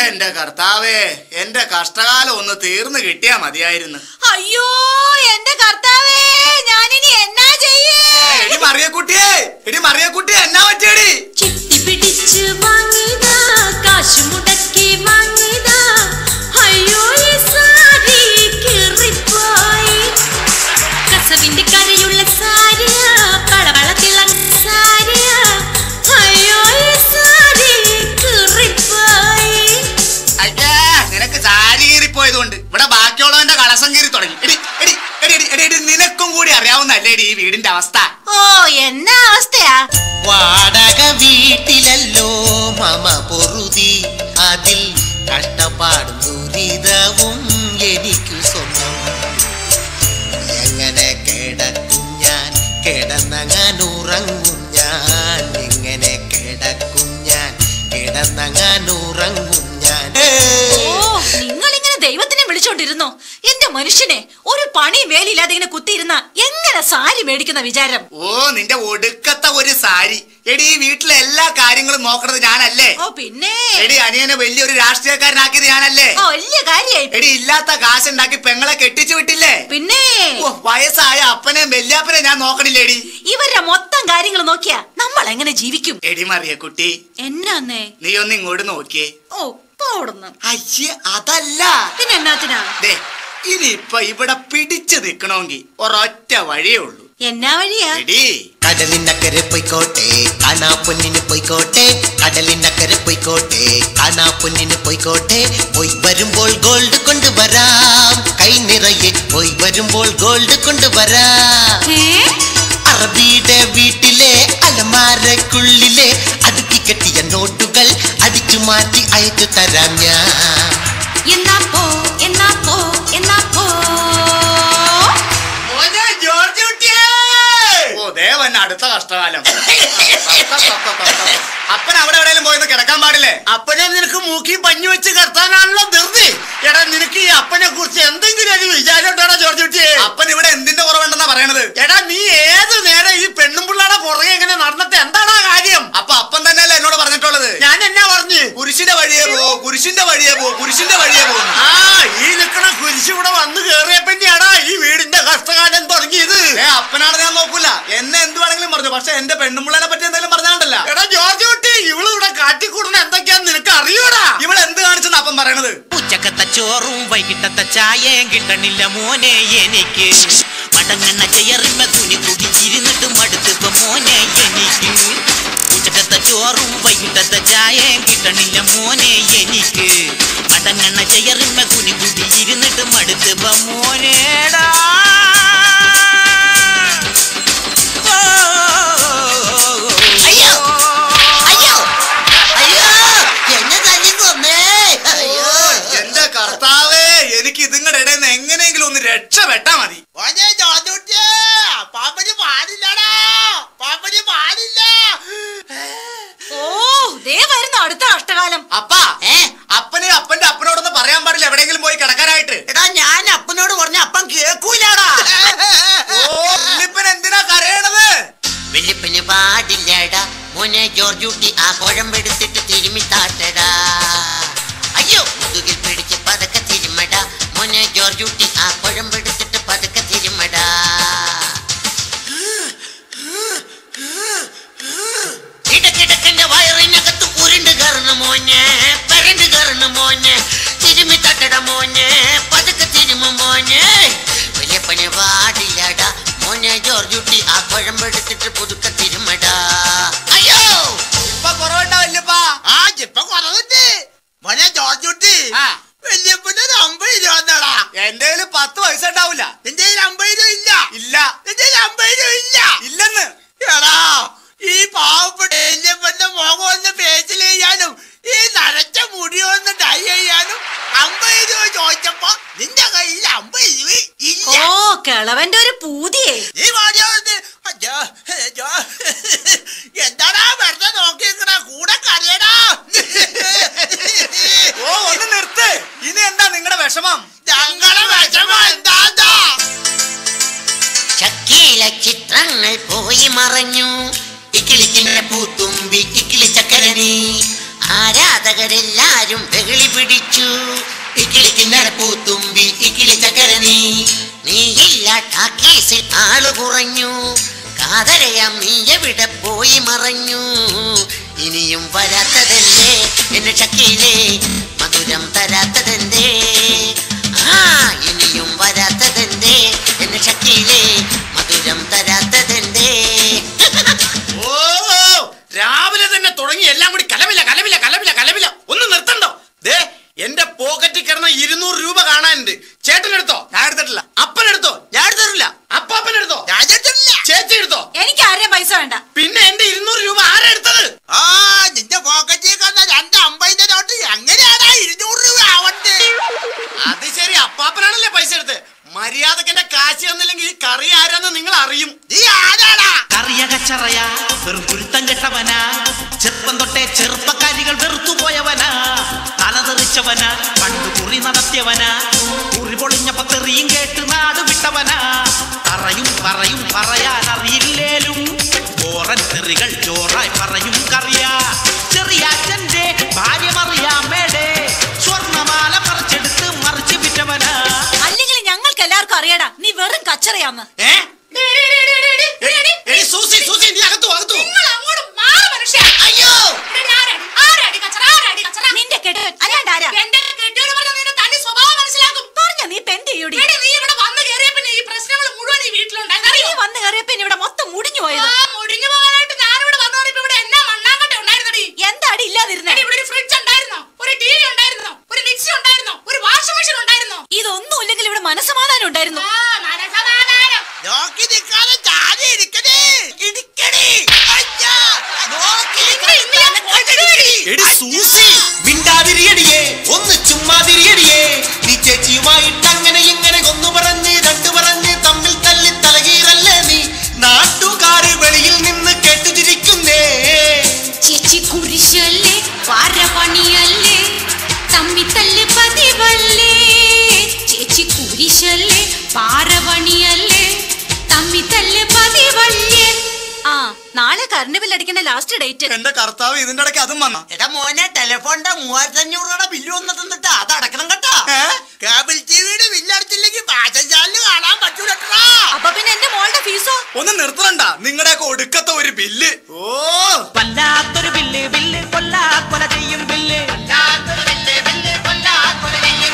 എന്റെ കർത്താവേ എന്റെ കഷ്ടകാലം ഒന്ന് തീർന്നു കിട്ടിയാ മതിയായിരുന്നു അയ്യോ എന്റെ കർത്താവേ ഞാനിനി എന്നാ ചെയ്യേ എടി മറിയക്കുട്ടിയെ എടി മറിയക്കുട്ടി എന്നാ പറ്റിയടി ചിട്ടി പിടിച്ച് വാങ്ങിയതാ കാശ് മുടക്കി വാങ്ങിയതാ അയ്യോ ഈ സാരി കീറിപ്പോയി കസവിന്റെ കരയുള്ള സാരിയ പളവള തിളങ്ങുന്ന സാരിയ അയ്യോ ഈ സാരി കീറിപ്പോയി അയ്യേ നിനക്ക് സാരി കീറിപ്പോയതുകൊണ്ട് ഇവിടെ ബാക്കിയുള്ളവന്റെ കളസം കീറി തുടങ്ങി എടി എടി എടി എടി എടി എടി നിനക്കും കൂടി അറിയാവുന്നല്ലേ ഈ വീടിന്റെ അവസ്ഥ ഓ എന്നാ അവസ്ഥയാ വാടക വീട്ടിലല്ലോ മമ പൊറുതി അതിൽ കഷ്ടപ്പാടും ദുരിതവും എനിക്കു സ്വന്തം എങ്ങനെ കിടക്കും ഞാൻ കിടന്നങ്ങാൻ ഉറങ്ങും ഞാൻ എങ്ങനെ കിടക്കും ഞാൻ കിടന്നങ്ങാൻ ഉറങ്ങും ഞാൻ ഓ നിങ്ങൾ ഇങ്ങനെ ദൈവത്തിനെ വിളിച്ചോണ്ടിരുന്നോ എന്റെ മനുഷ്യനെ ഒരു പണിയും വേലിയില്ലാതെ ഇങ്ങനെ കുത്തിയിരുന്ന എങ്ങനെ സാരി മേടിക്കുന്ന വിചാരം ഓ നിന്റെ ഒടുക്കത്തെ ഒരു സാരി എടി ഈ വീട്ടിലെ എല്ലാ കാര്യങ്ങളും നോക്കണത് ഞാനല്ലേ ഓ പിന്നെ എടി അനിയനെ വലിയൊരു രാഷ്ട്രീയക്കാരനാക്കിയത് ഞാനല്ലേ ഓ വലിയ കാര്യായി എടി ഇല്ലാത്ത കാശുണ്ടാക്കി പെങ്ങളെ കെട്ടിച്ചു വിട്ടില്ലേ പിന്നെ ഓ, വയസ്സായ അപ്പനെ വല്യാപ്പനെ ഞാൻ നോക്കണില്ലേടി ഇവരുടെ മൊത്തം കാര്യങ്ങൾ നോക്കിയാ നമ്മൾ എങ്ങനെ ജീവിക്കും എടി മറിയ കുട്ടി എന്നാന്നേ നീ ഒന്ന് ഇങ്ങോട്ട് നോക്കിയേ ഓ പോടുന്നു അയ്യേ അതല്ല പിന്നെ എന്നാത്തിനാ ദേ ഇനിയിപ്പൊ ഇവിടെ പിടിച്ചു നിക്കണമെങ്കിൽ ഒരൊറ്റ വഴിയേ ഉള്ളൂ എന്നാ വഴിയാ എടി കടലിനക്കരെ പോയിക്കോട്ടെ കാണാ പൊന്നിന് പോയിക്കോട്ടെ കടലിനക്കരെ പോയിക്കോട്ടെ കാണാ പൊന്നിന് പോയിക്കോട്ടെ പോയി വരുമ്പോൾ ഗോൾഡ് കൊണ്ടുവരാം കൈ നിറയെ പോയി വരുമ്പോൾ ഗോൾഡ് കൊണ്ടുവരാം ഏ? അറബിയുടെ വീട്ടിലെ അലമാരക്കുള്ളിലെ അടുക്കി കെട്ടിയ നോട്ടുകൾ അടിച്ചു മാറ്റി അയച്ചു തരാം ഞാൻ എന്നാ പോ എന്നാ പോ എന്നാ പോ ഓ ദേവൻ അടുത്ത കഷ്ടകാലം അപ്പൻ അവിടെ എവിടെയെങ്കിലും പോയെന്ന് കിടക്കാൻ പാടില്ലേ അപ്പനെ നിനക്ക് മൂക്കി പഞ്ഞു വെച്ച് കർത്താനാണല്ലോ ധൃതി എടാ നിനക്ക് ഈ അപ്പനെ കുറിച്ച് എന്തെങ്കിലും ഒരു വിചാരം ഉണ്ടോടാ ജോർജ് കുട്ടിയെ അപ്പൻ ഇവിടെ എന്തിന്റെ കുറവുണ്ടെന്നാ പറയണത് എടാ നീ ഏത് നേരം ഈ പെണ്ണും പിള്ളയുടെ പുറകെ ഇങ്ങനെ നടന്നിട്ട് എന്താടാ കാര്യം അപ്പൊ അപ്പൻ തന്നെയല്ലേ എന്നോട് പറഞ്ഞിട്ടുള്ളത് ഞാൻ എന്നാ പറഞ്ഞു കുരിശിന്റെ വഴിയെ പോ കുരിശിന്റെ വഴിയെ പോ കുരിശിന്റെ വഴിയെ പോ ആ ഈ നിക്കണ കുരിശ് ഇവിടെ വന്ന് കേറിയപ്പന്നെയാടാ ഈ വീടിന്റെ കഷ്ടകാലം തുടങ്ങിയത് ഏ അപ്പനാണ് ഞാൻ നോക്കൂല എന്നെ എന്ത് വേണമെങ്കിലും പറഞ്ഞു പക്ഷെ എന്റെ പെണ്ണുമ്പിള്ളനെ പറ്റി എന്തെങ്കിലും പറഞ്ഞാണ്ടല്ല എടാ ജോർജ് കുട്ടി ഇവള് ഇവിടെ കാട്ടിക്കൂടുന്ന എന്തൊക്കെയാന്ന് നിനക്ക് അറിയൂടാ ഇവൾ എന്ത് കാണിച്ചെന്ന് അപ്പം പറയണത് ഉച്ചക്കത്തെ ചോറും വൈകിട്ടത്തെ ചായയും കിട്ടണില്ല മോനെ എനിക്ക് മടങ്ങണ ചെയറിമ തുണി കുടിച്ചിരുന്നിട്ട് മടുത്തിപ്പ മോനെ എനിക്ക് ഉച്ചക്കത്തെ ചോറും വൈകിട്ടത്തെ ചായയും കിട്ടണില്ല മോനെ എനിക്ക് മടങ്ങണ ചെയറിമ തുണി കുടിച്ചിരുന്നിട്ട് മടുത്തിപ്പ മോനേടാ അയ്യോ അയ്യോ അയ്യോ എന്നെ തല്ലി കൊന്നേ അയ്യോ എന്റെ കർത്താവേ എനിക്ക് ഇതിങ്ങളുടെ ഇടയിൽ നിന്ന് എങ്ങനെയെങ്കിലും ഒന്ന് രക്ഷപ്പെട്ടാ മതി മോനെ ജോർജ് കുട്ടിയെ പാപ്പന് പാടില്ലടാ പാപ്പന് പാടില്ല ഓ ദേ വരുന്നു അടുത്ത കഷ്ടകാലം അപ്പാ ഏ അപ്പനെ അപ്പന്റെ അപ്പനോടൊന്ന് പറയാൻ പാടില്ല എവിടെയെങ്കിലും പോയി കിടക്കാനായിട്ട് എടാ ഞാൻ അപ്പനോട് പറഞ്ഞ അപ്പം കേൾക്കൂലാടാ ഓ വല്യപ്പൻ എന്തിനാ കരയണത് വെള്ളിപ്പിന് പാടില്ലടാ മോനെ ജോർജൂട്ടി ആ കുഴമ്പെടുത്തിട്ട് തിരുമി താട്ടടാ അയ്യോ മുതുകിൽ പിടിച്ച് പതക്കെ തിരുമടാ മോനെ ജോർജൂട്ടി ആ കുഴമ്പെടുത്തിട്ട് പതക്കെ തിരുമടാ ഇടക്കിടക്കെന്റെ വയറിനകത്ത് ഉരുണ്ട് കയറണ മോനെ പരണ്ട് കയറണ മോനെ തിരുമി തട്ടട മോനെ പതുക്കെ തിരുമ മോനെ വലിയ പണി പാടില്ലടാ മോനെ ജോർജുട്ടി ആ കുഴമ്പെടുത്തിട്ട് പുതുക്കെ തിരുമടാ അയ്യോ ഇപ്പൊ കുറവുണ്ടാ വല്യപ്പാ ആ ഇപ്പൊ കുറവുണ്ട് മോനെ ജോർജ് കുട്ടി ആ. വല്യപ്പന് ഒരു അമ്പത് രൂപ തന്നെടാ എന്റെ കയ്യില് പത്ത് പൈസ ഉണ്ടാവൂല നിന്റെ കയ്യിൽ അമ്പത് രൂപ ഇല്ല ഇല്ല നിന്റെ കയ്യിൽ അമ്പത് രൂപ ഇല്ല ഇല്ലെന്ന് എടാ ഈ പാവപ്പെട്ട വല്യപ്പന്റെ മുഖം ഒന്ന് ഫേസിൽ ചെയ്യാനും ഈ നരച്ച മുടി ഒന്ന് ഡൈ ചെയ്യാനും അമ്പത് രൂപ ചോദിച്ചപ്പോ നിന്റെ കയ്യിൽ അമ്പത് രൂപ ഇല്ല ഓ കിളവന്റെ ഒരു പൂതിയേ നീ പാടിയോണ്ട് അയ്യോ, അയ്യോ. എന്താടാ വെറുതെ നോക്കി നിക്കണ കൂടെ കരയടാ ഓ ഒന്ന് നിർത്ത് ഇനി എന്താ നിങ്ങളുടെ വിഷമം ഞങ്ങളുടെ വിഷമം എന്താ ചക്കിയിലെ ചിത്രങ്ങൾ പോയി മറഞ്ഞു ഇക്കിളിക്കിന്റെ പൂത്തുമ്പി കിക്കിളി ചക്കരനി ആരാധകരെല്ലാരും വെകിളി പിടിച്ചു ഇക്കിളിക്കിന്നര പൂത്തുമ്പി ഇക്കിളി ചക്കരനീ നീയില്ല ടാക്കീസിൽ ആള് കുറഞ്ഞു കാതരയാം നീ എവിടെ പോയി മറഞ്ഞു ഇനിയും വരാത്തതെന്തേ എന്നെ ഷക്കീലേ മധുരം തരാത്തതെന്തേ ആ ഇനിയും വരാത്തതെന്തേ എന്നെ ഷക്കീലേ മധുരം തരാത്തതെന്തേ ഓ രാവിലെ തന്നെ തുടങ്ങി എല്ലാം കൂടി കലവില കലവില കലവില കലവില ഒന്ന് നിർത്തണ്ടോ ദേ എന്റെ പോക്കറ്റിൽ കിടന്ന ഇരുന്നൂറ് രൂപ കാണാനുണ്ട് ചേട്ടനെടുത്തോ ഞാൻ എടുത്തിട്ടില്ല അപ്പനെടുത്തോ ഞാൻ എടുത്തിട്ടില്ല അപ്പാപ്പനെടുത്തോ ഞാൻ എടുത്തിട്ടില്ല ചേച്ചി എടുത്തോ എനിക്ക് ആരെയും പൈസ വേണ്ട പിന്നെ എന്റെ ഇരുന്നൂറ് രൂപ ആരാ എടുത്തത് ആ നിന്റെ പോക്കറ്റിൽ കണ്ട രണ്ട് അമ്പതിന്റെ നോട്ട് എങ്ങനെയാടാ ഇരുന്നൂറ് രൂപ ആവണ്ടേ അത് ശരി അപ്പാപ്പനാണല്ലേ പൈസ എടുത്ത് മര്യാദക്ക് എന്റെ കാശ് തന്നില്ലെങ്കിൽ ഈ കറി ആരാന്ന് നിങ്ങൾ അറിയും നീ ആരാടാ കറിയകച്ചറയാ വെറും കുരുത്തം കെട്ടവനാ ചെറുപ്പം തൊട്ടേ ചെറുപ്പക്കാരികൾ വെറുത്തുപോയവനാ തലതെറിച്ചവനാ പണ്ട് കുറി നടത്തിയവനാ കുറി പൊളിഞ്ഞപ്പോ തെറിയും കേട്ട് നാട് വിട്ടവനാ പറയും പറയും പറയാൻ അറിയില്ലേലും ഓറൻ തെറികൾ ജോറായി പറയും കറിയാ ചെറിയാച്ചന്റെ ഭാര്യ മറിയാമ്മയുടെ സ്വർണമാല പറിച്ചെടുത്ത് മറിച്ച് വിറ്റവനാ അല്ലെങ്കിൽ ഞങ്ങൾക്ക് എല്ലാവർക്കും അറിയടാ നീ വെറും കച്ചറയാന്ന് ഏ എടി, എടി, സൂസി സൂസി നീ അകത്തു അകത്തു അയ്യോ നിന്റെ കെട്ട് അല്ലാണ്ട് ആരാ പറഞ്ഞ നീ പെന്തിയൂടി നീ വന്ന് കയറിയപ്പോ ഇനി ഇവിടെ മൊത്തം മുടിഞ്ഞു പോയത് എന്താടി ഇല്ലാതിരുന്നേ ഇതൊന്നും ഇല്ലെങ്കിൽ ഇവിടെ മനസ്സമാധാനം ഉണ്ടായിരുന്നു നോക്കി നിൽക്കാതെ ചാടി ഇരിക്കണേ ഇടിക്കണേ അയ്യാ നോക്കി എടി സൂസി മിണ്ടാതിരിയടിയേ ഒന്ന് ചുമ്മാതിരിയടിയേ നീ ചേച്ചിയുമായിട്ട് അങ്ങനെ ഇങ്ങനെ ഒന്ന് പറഞ്ഞ് രണ്ടു പറഞ്ഞ് തമ്മിൽ തല്ലി തലകീറല്ലേ നീ നാട്ടുകാര് വെളിയിൽ നിന്ന് കേട്ടുതിരിക്കുന്നേ ചേച്ചി കുരിശല്ലേ പാരപണിയല്ലേ തമ്മി തല്ല് പതിവല്ലേ ചേച്ചി കുരിശല്ലേ പാരപണിയല്ലേ തമ്മി തല്ല് പതിവല്ലേ ആ നാളെ കറണ്ട് ബിൽ അടിക്കേണ്ട ലാസ്റ്റ് ഡേറ്റ് എന്റെ കർത്താവ് ഇതിന്റെ ഇടയ്ക്ക് അതും വന്ന എടാ മോനെ ടെലിഫോണിന്റെ മൂവായിരത്തി അഞ്ഞൂറ് രൂപയുടെ ബില്ല് വന്ന് തന്നിട്ട് അത് അടക്കണം കേട്ടോ കേബിൾ ടിവിയുടെ ബില്ലടിച്ചില്ലെങ്കിൽ പാചകശാലിന് കാണാൻ പറ്റൂലട്ടാ അപ്പൊ പിന്നെ എന്റെ മോളുടെ ഫീസോ ഒന്ന് നിർത്തണ്ട നിങ്ങളുടെയൊക്കെ ഒടുക്കത്തെ ഒരു ബില്ല് ഓ വല്ലാത്തൊരു ബില്ല് ബില്ല് കൊല്ലാ കൊല ചെയ്യും ബില്ല് വല്ലാത്തൊരു ബില്ല് ബില്ല് കൊല്ലാ കൊല ചെയ്യും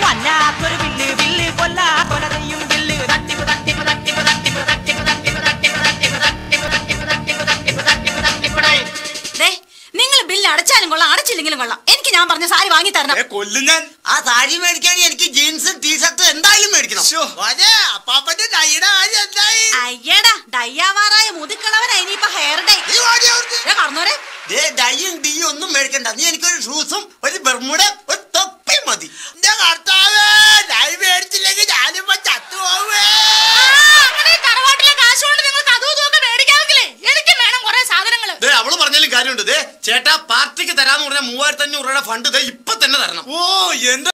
ബില്ല് തട്ടിപ്പ് തട്ടിപ്പ് തട്ടിപ്പ് തട്ടിപ്പ് തട്ടിപ്പ് തട്ടിപ്പ് തട്ടിപ്പ് തട്ടിപ്പ് തട്ടിപ്പ് തട്ടിപ്പ് തട്ടിപ്പ് തട്ടിപ്പ് തട്ടിപ്പ് തട്ടിപ്പ് ദേ നിങ്ങൾ ബില്ല് അടച്ചാലും കൊള്ളാം അടച്ചില്ലെങ്കിലും കൊള്ളാം എനിക്ക് ഞാൻ പറഞ്ഞ സാരി വാങ്ങി തരണം ഏ കൊല്ലും ഞാൻ ആ സാരി മേടിക്കുകയാണെങ്കിൽ എനിക്ക് ജീൻസും ടീഷർട്ടും എന്തായാലും മേടിക്കണം ശ്ശോ. മോനെ അപ്പാപ്പന്റെ ഡൈയുടെ കാര്യം എന്തായി അയ്യടാ ഡയ്യാവാറായ മുതുക്കളവനാ ഇനിയിപ്പൊ ഹെയർ ഡേ നീ ഓടി അവിടുന്ന്. കറന്നോരെ ദേ ഡൈയും ഡീയും ഒന്നും മേടിക്കണ്ട നീ എനിക്കൊരു ഷൂസും ഒരു ബെർമുട ഒരു തൊപ്പി മതി എന്റെ കർത്താവേ ഡൈ മേടിച്ചില്ലെങ്കിൽ ഞാനിപ്പോ ചത്തുപോവേ ദേ അവള് പറഞ്ഞാലും കാര്യമുണ്ട് ദേ ചേട്ടാ പാർട്ടിക്ക് തരാന്ന് പറഞ്ഞ മൂവായിരത്തി അഞ്ഞൂറ് രൂപയുടെ ഫണ്ട് ദേ ഇപ്പൊ തന്നെ തരണം ഓ എന്റെ